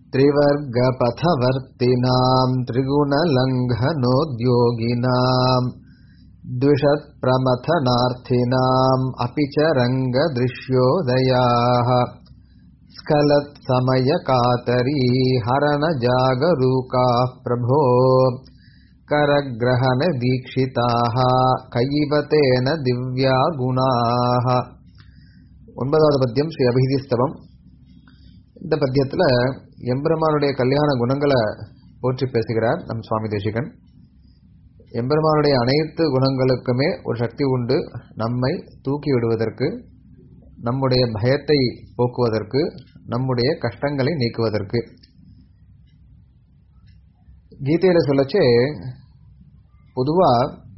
त्रिवर्गपथवर्तिनाम् त्रिगुणलङ्घनोद्योगिनाम् द्विषत्प्रमथनार्थिनाम् अपि च रङ्गदृश्योदयाः स्खलत्समयकातरी हरणजागरूकाः प्रभो करग्रहणदीक्षिताः कैव तेन दिव्या गुणाः ஒன்பதாவது பத்தியம் ஸ்ரீ அபிஹிதிஸ்தவம் இந்த பத்தியத்தில் எம்பெருமானுடைய கல்யாண குணங்களை போற்றி பேசுகிறார் நம் சுவாமி தேசிகன் எம்பெருமானுடைய அனைத்து குணங்களுக்குமே ஒரு சக்தி உண்டு நம்மை தூக்கி விடுவதற்கு நம்முடைய பயத்தை போக்குவதற்கு நம்முடைய கஷ்டங்களை நீக்குவதற்கு கீதையில சொல்லச்சே பொதுவா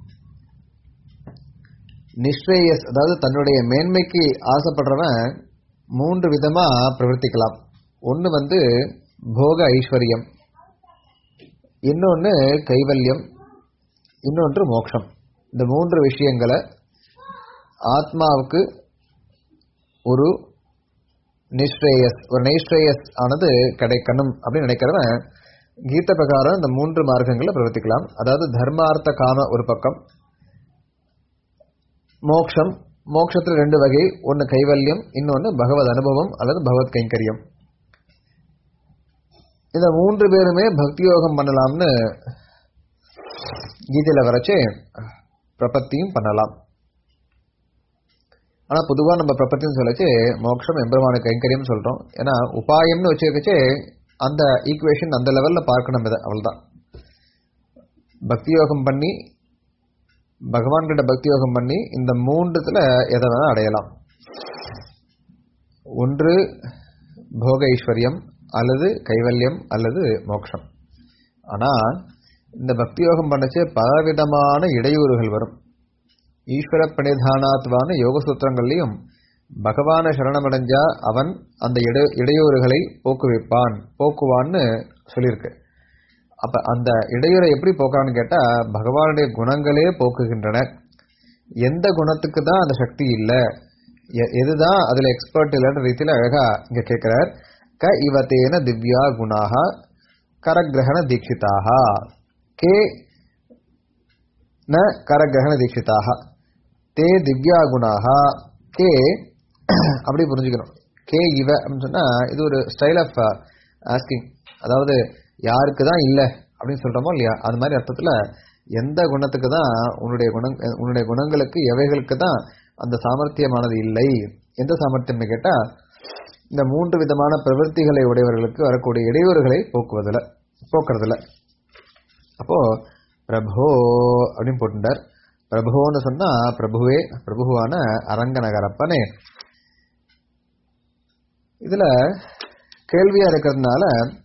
நிஸ்ரேயஸ் அதாவது தன்னுடைய மேன்மைக்கு ஆசைப்படுறவன் மூன்று விதமா பிரவர்த்திக்கலாம் ஒன்று வந்து போக ஐஸ்வர்யம் இன்னொன்று கைவல்யம் இன்னொன்று மோட்சம் இந்த மூன்று விஷயங்களை ஆத்மாவுக்கு ஒரு நிஸ்ரேயஸ் ஒரு நைஸ்ரேயஸ் ஆனது கிடைக்கணும் அப்படின்னு நினைக்கிறவன் கீத பிரகாரம் இந்த மூன்று மார்க்கங்களை பிரவர்த்திக்கலாம் அதாவது தர்மார்த்த காம ஒரு பக்கம் மோக்ஷம் மோக்ஷத்துல ரெண்டு வகை ஒன்று கைவல்யம் இன்னொன்று பகவத் அனுபவம் அல்லது பகவத் கைங்கரியம் இந்த மூன்று பேருமே பக்தி யோகம் பண்ணலாம்னு கீதையில வரைச்சே பிரபத்தியும் பண்ணலாம் ஆனா பொதுவா நம்ம பிரபத்தின்னு சொல்லச்சு மோட்சம் எம்பெருமான கைங்கரியம் சொல்றோம் ஏன்னா உபாயம்னு வச்சுக்கச்சே அந்த ஈக்குவேஷன் அந்த லெவல்ல பார்க்கணும் இதை அவ்வளவுதான் பக்தி யோகம் பண்ணி பகவான் கிட்ட பக்தி யோகம் பண்ணி இந்த மூன்றுத்துல எதை வேணா அடையலாம் ஒன்று போக ஐஸ்வர்யம் அல்லது கைவல்யம் அல்லது மோட்சம் ஆனா இந்த பக்தி யோகம் பண்ணச்சு பலவிதமான இடையூறுகள் வரும் ஈஸ்வர பிரணிதானாத்வான யோக சூத்திரங்கள்லையும் பகவான சரணமடைஞ்சா அவன் அந்த இடை இடையூறுகளை போக்குவிப்பான் போக்குவான்னு சொல்லியிருக்கு அப்ப அந்த இடையூறை எப்படி போக்குறான்னு கேட்டா பகவானுடைய குணங்களே போக்குகின்றன எந்த குணத்துக்கு தான் அந்த சக்தி இல்லை எதுதான் அதுல எக்ஸ்பர்ட் இல்லைன்ற ரீதியில அழகா இங்க கேட்கிறார் க இவத்தேன திவ்யா குணாக கரகிரகண தீட்சிதாக கே ந கரகிரகண தீட்சிதாக தே திவ்யா குணாக கே அப்படி புரிஞ்சுக்கணும் கே இவ அப்படின்னு சொன்னா இது ஒரு ஸ்டைல் ஆஃப் ஆஸ்கிங் அதாவது யாருக்கு தான் இல்லை அப்படின்னு சொல்றோமோ இல்லையா அது மாதிரி அர்த்தத்துல எந்த குணத்துக்கு தான் உன்னுடைய குணம் உன்னுடைய குணங்களுக்கு எவைகளுக்கு தான் அந்த சாமர்த்தியமானது இல்லை எந்த சாமர்த்தியம்னு கேட்டா இந்த மூன்று விதமான பிரவൃத்திகளை உடையவர்களுக்கு வரக்கூடிய இடையூறுகளை போக்குவதில் போக்குறதுல அப்போ பிரபோ அப்படின்னு போட்டுட்டார் பிரபுன்னு சொன்னா பிரபுவே பிரபுவான அரங்கநகரப்பனே இதுல கேள்வியா இருக்கிறதுனால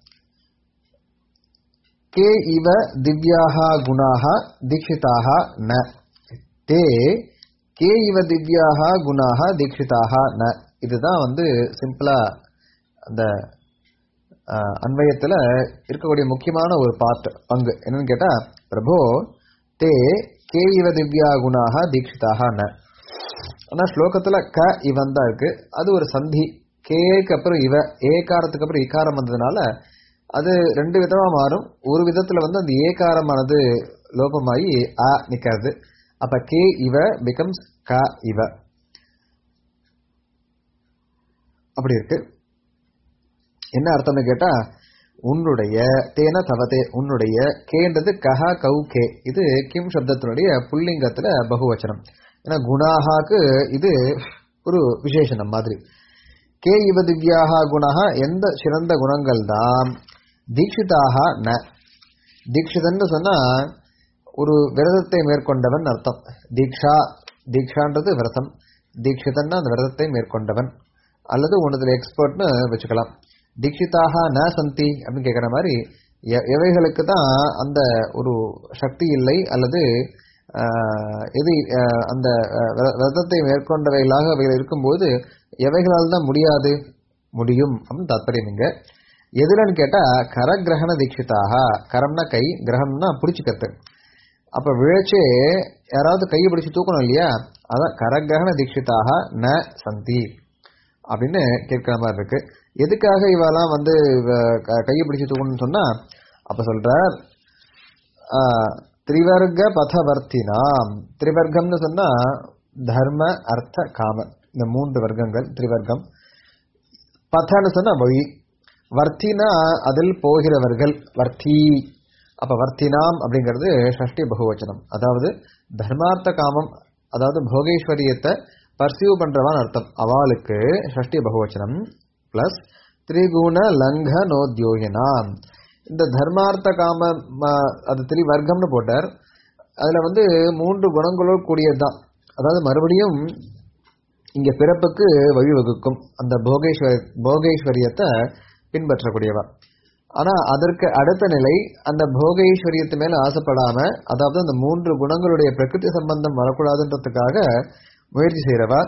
கே இவ திவ்யாக குணாக தீட்சிதாக ந தே கே இவ திவ்யாக குணாக தீட்சிதாக ந இதுதான் வந்து சிம்பிளா அந்த அன்வயத்துல இருக்கக்கூடிய முக்கியமான ஒரு பார்ட் பங்கு என்னன்னு கேட்டா பிரபோ தே கே இவ திவ்யா குணாக தீட்சிதாக ந ஆனா ஸ்லோகத்துல க இவன் தான் இருக்கு அது ஒரு சந்தி கேக்கு அப்புறம் இவ ஏகாரத்துக்கு அப்புறம் இகாரம் வந்ததுனால அது ரெண்டு விதமா மாறும் ஒரு விதத்துல வந்து அந்த ஏகாரமானது லோபமாயி அ நிக்கிறது அப்ப கே இவ பிகம்ஸ் க இவ அப்படி இருக்கு என்ன அர்த்தம்னு கேட்டா உன்னுடைய தேன தவதே உன்னுடைய கேன்றது கஹ கவு கே இது கிம் சப்தத்தினுடைய புல்லிங்கத்துல பகுவச்சனம் ஏன்னா குணாகாக்கு இது ஒரு விசேஷனம் மாதிரி கே இவ திவ்யாக குணா எந்த சிறந்த குணங்கள் தான் தீட்சிதாக ந தீட்சிதன்னு சொன்னா ஒரு விரதத்தை மேற்கொண்டவன் அர்த்தம் தீக்ஷா தீக்ஷான்றது விரதம் தீட்சிதன்னா அந்த விரதத்தை மேற்கொண்டவன் அல்லது ஒன்றுல எக்ஸ்பர்ட்னு வச்சுக்கலாம் தீட்சிதாக ந சந்தி அப்படின்னு கேட்குற மாதிரி எவைகளுக்கு தான் அந்த ஒரு சக்தி இல்லை அல்லது எது அந்த விரதத்தை மேற்கொண்டவைகளாக அவைகள் இருக்கும்போது எவைகளால் தான் முடியாது முடியும் அப்படின்னு தாத்பரியம் இங்க எதுலன்னு கேட்டா கரகிரகண தீட்சிதாக கரம்னா கை கிரகம்னா பிடிச்சிக்கிறது அப்ப விழச்சே யாராவது கையை பிடிச்சு தூக்கணும் இல்லையா அதான் கரகிரகண தீட்சிதாக ந சந்தி அப்படின்னு கேட்கிற மாதிரி இருக்கு எதுக்காக இவெல்லாம் வந்து இவ- க- கையை பிடிச்சு தூக்கணும்னு சொன்னா அப்ப சொல்றார் ஆஹ், திரிவர்க்க பதவர்த்தினாம் திரிவர்க்கம்னு சொன்னா தர்ம அர்த்த காம இந்த மூன்று வர்க்கங்கள் திரிவர்க்கம் பதன்னு சொன்னா வழி வர்த்தினா அதில் போகிறவர்கள் வர்த்தி அப்ப வர்த்தினாம் அப்படிங்கிறது ஷஷ்டி பகுவச்சனம் அதாவது தர்மார்த்த காமம் அதாவது போகேஸ்வரியத்தை பர்சியூ பண்றவான் அர்த்தம் அவளுக்கு ஷஷ்டி பகுவச்சனம் பிளஸ் திரிகுண லங்கனோத்யோகினாம் இந்த தர்மார்த்த காம ம- அது திரி வர்க்கம்னு போட்டார் அதுல வந்து மூன்று குணங்களோடு கூடியதுதான் அதாவது மறுபடியும் இங்க பிறப்புக்கு வழிவகுக்கும் அந்த போகேஸ்வர போகேஸ்வரியத்தை பின்பற்றக்கூடியவா ஆனா அதற்கு அடுத்த நிலை அந்த போகேஸ்வரியத்து மேல ஆசைப்படாம அதாவது அந்த மூன்று குணங்களுடைய பிரகிருதி சம்பந்தம் வரக்கூடாதுன்றதுக்காக முயற்சி செய்யறவா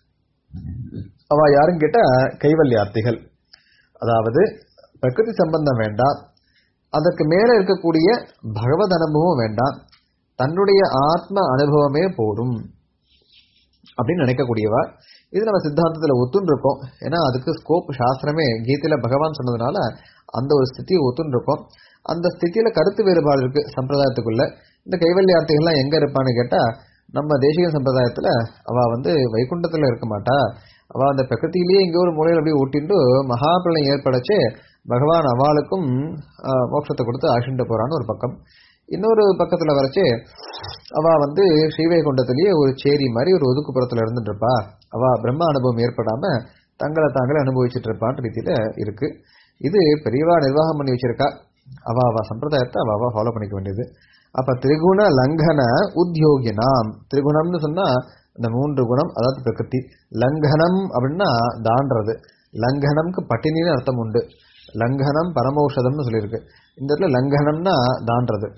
அவ யாரும் கேட்டா கைவல்யார்த்திகள் அதாவது பிரகிருதி சம்பந்தம் வேண்டாம் அதற்கு மேல இருக்கக்கூடிய பகவத் அனுபவம் வேண்டாம் தன்னுடைய ஆத்ம அனுபவமே போதும் அப்படின்னு நினைக்கக்கூடியவா இது நம்ம சித்தாந்தத்துல ஒத்துன்னு இருக்கோம் ஏன்னா அதுக்கு ஸ்கோப் சாஸ்திரமே கீதையில பகவான் சொன்னதுனால அந்த ஒரு ஸ்திதியை ஒத்துன்னு இருக்கோம் அந்த ஸ்திதியில கருத்து வேறுபாடு இருக்கு சம்பிரதாயத்துக்குள்ள இந்த கைவல்யார்த்திகள்லாம் எங்க இருப்பான்னு கேட்டா நம்ம தேசிக சம்பிரதாயத்துல அவ வந்து வைகுண்டத்துல இருக்க மாட்டா அவ அந்த பிரகிருதியிலேயே இங்க ஒரு மூலையில அப்படியே ஊட்டிட்டு மகாபிரளயம் ஏற்படச்சே பகவான் அவளுக்கும் ஆஹ், மோட்சத்தை கொடுத்து ஆசிண்டு போறான்னு ஒரு பக்கம் இன்னொரு பக்கத்துல வரைச்சு அவ வந்து ஸ்ரீவைகுண்டத்திலேயே ஒரு சேரி மாதிரி ஒரு ஒதுக்குப்புறத்துல இருந்துட்டு இருப்பா அவ பிரம்ம அனுபவம் ஏற்படாம தங்களை தாங்களே அனுபவிச்சுட்டு இருப்பான்ற ரீதியில இருக்கு இது பெரியவா நிர்வாகம் பண்ணி வச்சிருக்கா அவ அவ சம்பிரதாயத்தை அவ அவ ஃபாலோ பண்ணிக்க வேண்டியது அப்ப திரிகுண லங்கன உத்தியோகினாம் திரிகுணம்னு சொன்னா இந்த மூன்று குணம் அதாவது பிரகிருதி லங்கனம் அப்படின்னா தாண்டறது லங்கனம்க்கு பட்டினின்னு அர்த்தம் உண்டு லங்கனம் பரமௌஷதம்னு சொல்லியிருக்கு இந்த இடத்துல லங்கனம்னா தாண்டறது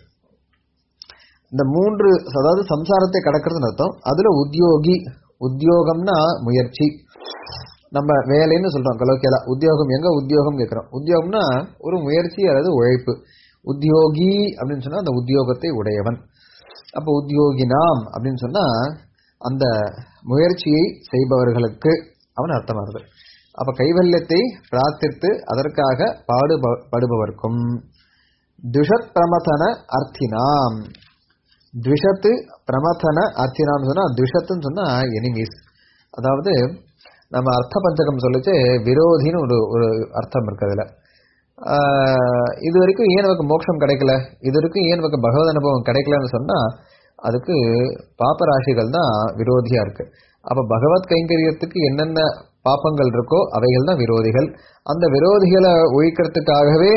இந்த மூன்று அதாவது சம்சாரத்தை கடக்கிறதுன்னு அர்த்தம் அதுல உத்தியோகி உத்தியோகம்னா முயற்சி நம்ம வேலைன்னு சொல்றோம் கலோக்கியலா உத்தியோகம் எங்க உத்தியோகம் கேட்கிறோம் உத்தியோகம்னா ஒரு முயற்சி அல்லது உழைப்பு உத்தியோகி அப்படின்னு சொன்னா அந்த உத்தியோகத்தை உடையவன் அப்ப உத்தியோகினாம் அப்படின்னு சொன்னா அந்த முயற்சியை செய்பவர்களுக்கு அவன் அர்த்தமாகுது அப்ப கைவல்யத்தை பிரார்த்தித்து அதற்காக பாடுபடுபவர்க்கும் துஷத் பிரமதன அர்த்தினாம் த்விஷத்து பிரமதன அர்த்தினாம் சொன்னா த்விஷத்துன்னு சொன்னா எனிமீஸ் அதாவது நம்ம அர்த்த பஞ்சகம் சொல்லிச்சு விரோதின்னு ஒரு ஒரு அர்த்தம் இருக்கு அதுல ஆஹ் இது வரைக்கும் ஏன் நமக்கு மோட்சம் கிடைக்கல இது வரைக்கும் ஏன் நமக்கு பகவத் அனுபவம் கிடைக்கலன்னு சொன்னா அதுக்கு பாப்பராசிகள் தான் விரோதியா இருக்கு அப்ப பகவத் கைங்கரியத்துக்கு என்னென்ன பாப்பங்கள் இருக்கோ அவைகள் தான் விரோதிகள் அந்த விரோதிகளை ஒழிக்கிறதுக்காகவே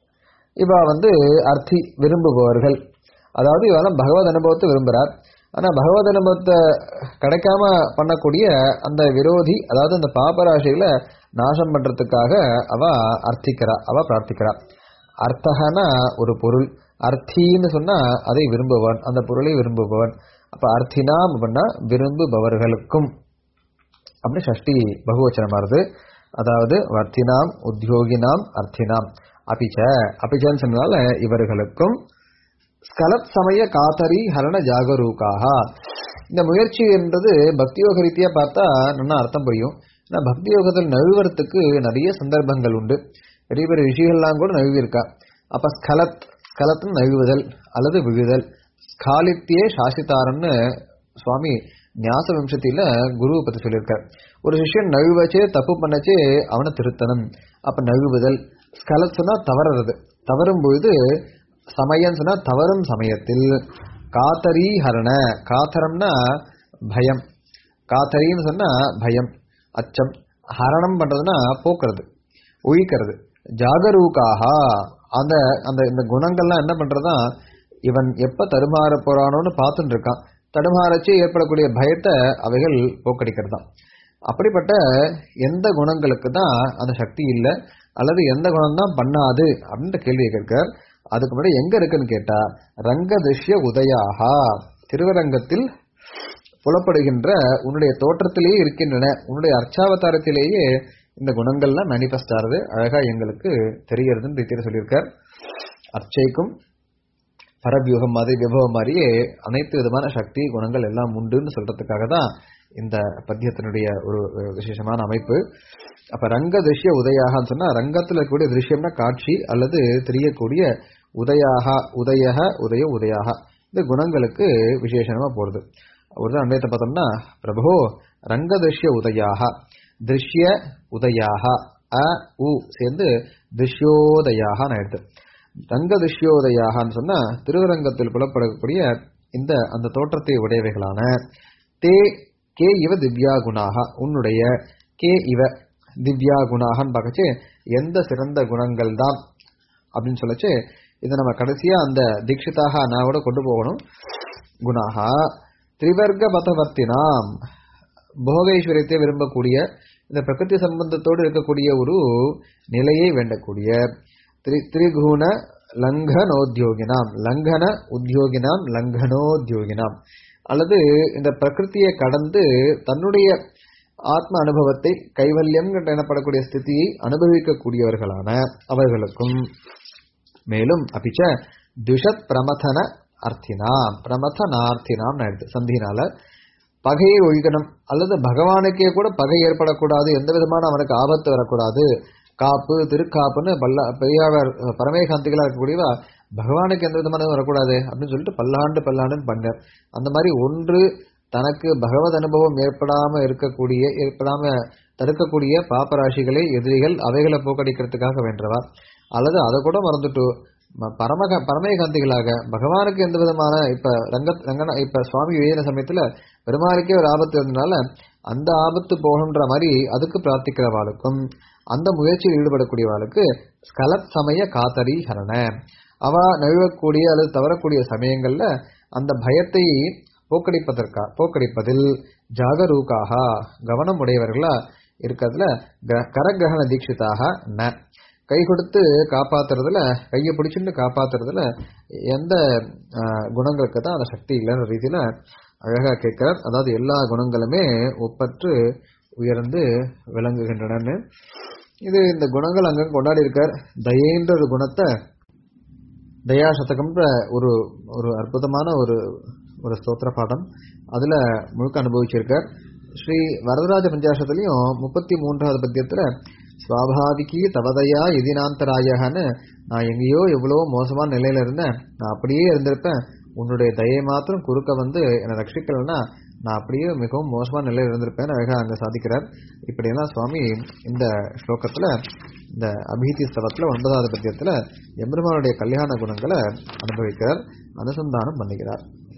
இவ வந்து அர்த்தி விரும்புபவர்கள் அதாவது இவெல்லாம் பகவத் அனுபவத்தை விரும்புறார் ஆனா பகவத் அனுபவத்தை கிடைக்காம பண்ணக்கூடிய அந்த விரோதி அதாவது அந்த பாபராசிகளை நாசம் பண்றதுக்காக அவ அர்த்திக்கிறா அவ பிரார்த்திக்கிறா அர்த்தகனா ஒரு பொருள் அர்த்தின்னு சொன்னா அதை விரும்புவன் அந்த பொருளை விரும்புபவன் அப்ப அர்த்தினாம் அப்படின்னா விரும்புபவர்களுக்கும் அப்படி ஷஷ்டி பகுவச்சனம் வருது அதாவது வர்த்தினாம் உத்தியோகினாம் அர்த்தினாம் அபிச்ச அபிச்சன்னு சொன்னால இவர்களுக்கும் ஸ்கலத் சமய காத்தரி ஹரண ஜாகரூகாக இந்த முயற்சி என்றது பக்தியோக ரீதியா பார்த்தா நல்லா அர்த்தம் புரியும் ஏன்னா பக்தி யோகத்தில் நழுவறதுக்கு நிறைய சந்தர்ப்பங்கள் உண்டு பெரிய பெரிய ரிஷிகள்லாம் கூட நழுவி இருக்கா அப்ப ஸ்கலத் ஸ்கலத்துன்னு நழுவுதல் அல்லது விழுதல் ஸ்காலித்தியே சாசிதாரம்னு சுவாமி ஞாச வம்சத்தில குருவை பத்தி சொல்லியிருக்கார் ஒரு சிஷ்யன் நழுவச்சே தப்பு பண்ணச்சே அவனை திருத்தணும் அப்ப நழுவுதல் ஸ்கலத் சொன்னா தவறது தவறும் பொழுது சமயம் சொன்னா தவறும் சமயத்தில் காத்தரி ஹரண காத்தரம்னா பயம் காத்தரின்னு சொன்னா பயம் அச்சம் ஹரணம் பண்றதுன்னா போக்குறது ஒழிக்கிறது ஜாகரூகாக அந்த அந்த இந்த குணங்கள்லாம் என்ன பண்றதா இவன் எப்ப தடுமாற போறானோன்னு பார்த்துட்டு இருக்கான் தடுமாறச்சே ஏற்படக்கூடிய பயத்தை அவைகள் போக்கடிக்கிறது தான் அப்படிப்பட்ட எந்த குணங்களுக்கு தான் அந்த சக்தி இல்லை அல்லது எந்த குணம் தான் பண்ணாது அப்படின்ற கேள்வியை கேட்கிறார் அதுக்கு முன்னாடி எங்க இருக்குன்னு கேட்டா ரங்க திருஷ்ய உதயாகா திருவரங்கத்தில் புலப்படுகின்ற உன்னுடைய தோற்றத்திலேயே இருக்கின்றன உன்னுடைய அர்ச்சாவதாரத்திலேயே இந்த குணங்கள்லாம் மேனிஃபெஸ்ட் ஆகுது அழகா எங்களுக்கு தெரியறதுன்னு ரீதியில சொல்லியிருக்கார் அர்ச்சைக்கும் பரவியூகம் மாதிரி விபவம் மாதிரியே அனைத்து விதமான சக்தி குணங்கள் எல்லாம் உண்டுன்னு சொல்றதுக்காக தான் இந்த பத்தியத்தினுடைய ஒரு விசேஷமான அமைப்பு அப்ப ரங்க திருஷ்ய உதயாகன்னு சொன்னா ரங்கத்துல இருக்கக்கூடிய திருஷ்யம்னா காட்சி அல்லது தெரியக்கூடிய உதயாக உதயக உதய உதயாக இந்த குணங்களுக்கு விசேஷமா போடுது ஒரு அன்றையத்தை பார்த்தோம்னா பிரபோ ரங்க திருஷ்ய உதயாக திருஷ்ய உதயாக அ உ சேர்ந்து திருஷ்யோதயாக ஆயிடுது ரங்க திருஷ்யோதயாகன்னு சொன்னா திருவரங்கத்தில் புலப்படக்கூடிய இந்த அந்த தோற்றத்தை உடையவைகளான தே கே இவ திவ்யா குணாக உன்னுடைய கே இவ திவ்யா குணாகன்னு பார்க்கச்சு எந்த சிறந்த குணங்கள் தான் அப்படின்னு சொல்லச்சு இதை நம்ம கடைசியா அந்த தீட்சிதாக நாவோட கொண்டு போகணும் குணாகா திரிவர்க்க பதவர்த்தினாம் போகேஸ்வரியத்தை விரும்பக்கூடிய இந்த பிரகிருதி சம்பந்தத்தோடு இருக்கக்கூடிய ஒரு நிலையை வேண்டக்கூடிய திரி திரிகுண லங்கனோத்யோகினாம் லங்கன உத்தியோகினாம் லங்கனோத்யோகினாம் அல்லது இந்த பிரகிருத்தியை கடந்து தன்னுடைய ஆத்ம அனுபவத்தை கைவல்யம் எனப்படக்கூடிய ஸ்திதியை அனுபவிக்கக்கூடியவர்களான அவர்களுக்கும் மேலும் அப்பிச்ச துஷத் பிரமதன அர்த்தினாம் பிரமதனார்த்தினாம் எடுத்து சந்தினால பகையை ஒழிக்கணும் அல்லது பகவானுக்கே கூட பகை ஏற்படக்கூடாது எந்த விதமான அவனுக்கு ஆபத்து வரக்கூடாது காப்பு திருக்காப்புன்னு பல்ல பெரியாவர் பரமேகாந்திகளா இருக்கக்கூடியவா பகவானுக்கு எந்த விதமான வரக்கூடாது அப்படின்னு சொல்லிட்டு பல்லாண்டு பல்லாண்டுன்னு பண்ணார் அந்த மாதிரி ஒன்று தனக்கு பகவத் அனுபவம் ஏற்படாம இருக்கக்கூடிய ஏற்படாம தடுக்கக்கூடிய பாப்பராசிகளை எதிரிகள் அவைகளை போக்கடிக்கிறதுக்காக வேண்டவா அல்லது அதை கூட மறந்துட்டு பரமக பரமேகாந்திகளாக பகவானுக்கு எந்த விதமான இப்ப ரங்க ரங்கன இப்ப சுவாமி எழுதின சமயத்துல பெருமாளுக்கே ஒரு ஆபத்து இருந்தனால அந்த ஆபத்து போகணுன்ற மாதிரி அதுக்கு பிரார்த்திக்கிறவாளுக்கும் அந்த முயற்சியில் ஈடுபடக்கூடியவாளுக்கு ஸ்கலத் சமய காத்தரி ஹரண அவ நழுவக்கூடிய அல்லது தவறக்கூடிய சமயங்கள்ல அந்த பயத்தை போக்கடிப்பதற்கா போக்கடிப்பதில் ஜாகரூக்காக கவனம் உடையவர்களா இருக்கிறதுல கரகிரகண தீட்சிதாக ந கை கொடுத்து காப்பாத்துறதுல கையை பிடிச்சிட்டு காப்பாத்துறதுல எந்த குணங்களுக்கு தான் அந்த சக்தி இல்லைன்ற ரீதியில அழகா கேட்கிறார் அதாவது எல்லா குணங்களுமே ஒப்பற்று உயர்ந்து விளங்குகின்றனன்னு இது இந்த குணங்கள் அங்க கொண்டாடி இருக்கார் தயேன்ற ஒரு குணத்தை தயா சதகம்ன்ற ஒரு ஒரு அற்புதமான ஒரு ஒரு ஸ்தோத்திர பாடம் அதுல முழுக்க அனுபவிச்சிருக்கார் ஸ்ரீ வரதராஜ பஞ்சாசத்துலயும் முப்பத்தி மூன்றாவது பத்தியத்துல சுவாபாவிகி தவதையா எதினாந்தராயகன்னு நான் எங்கேயோ எவ்வளவோ மோசமான நிலையில இருந்தேன் நான் அப்படியே இருந்திருப்பேன் உன்னுடைய தயை மாத்திரம் குறுக்க வந்து என்னை ரட்சிக்கலன்னா நான் அப்படியே மிகவும் மோசமான நிலையில் இருந்திருப்பேன் அழகா அங்க சாதிக்கிறார் இப்படியெல்லாம் சுவாமி இந்த ஸ்லோகத்துல இந்த அபீதி ஸ்தவத்துல ஒன்பதாவது பத்தியத்துல எம்பெருமானுடைய கல்யாண குணங்களை அனுபவிக்கிறார் அனுசந்தானம் பண்ணுகிறார்